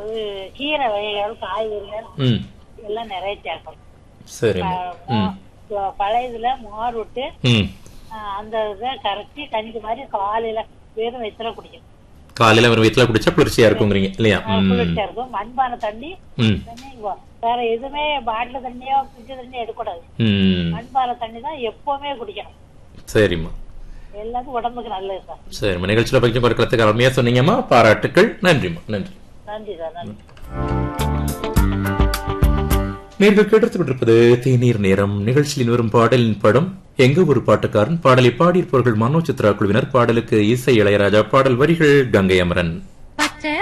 அது கீரை வகைகள் காய்கறிகள் ம் எல்லாம் நிறைய சேர்க்கணும் சரிம்மா ம் ப- பழையதுல மோர் விட்டு ம் ஆஹ், அந்த இதை கரைச்சி கஞ்சி மாதிரி காலையில வெறும் வயிற்றுல குடிக்கணும் காலையில ஒரு வயிற்றுல குடிச்சா குளிர்ச்சியா இருக்குங்கிறீங்க இல்லையா ஆஹ், ம் குளிர்ச்சியா இருக்கும் மண்பானை தண்ணி ம் தண்ணி வ- வேற எதுவுமே பாட்டில் தண்ணியோ ஃப்ரிட்ஜ் தண்ணி எடுக்கக்கூடாது ம் மண்பானை தண்ணி தான் எப்பவுமே குடிக்கணும் சரிம்மா எல்லாத்துக்கும் உடம்புக்கு நல்லது சார் சரிம்மா நிகழ்ச்சியில பகிர்ந்து பார்க்கறதுக்கு அருமையா சொன்னீங்கம்மா பாராட்டுக்கள் நன்றிம்மா நன்றி நன்றி சார் நன்றி நீங்கள் கேட்டுக் கொண்டிருப்பது தேநீர் நேரம் நிகழ்ச்சியில் வரும் பாடலின் படம் எங்க ஒரு பாட்டுக்காரன் பாடலை பாடியிருப்பவர்கள் மனோ சித்ரா குழுவினர் பாடலுக்கு இசை இளையராஜா பாடல் வரிகள் கங்கை அமரன்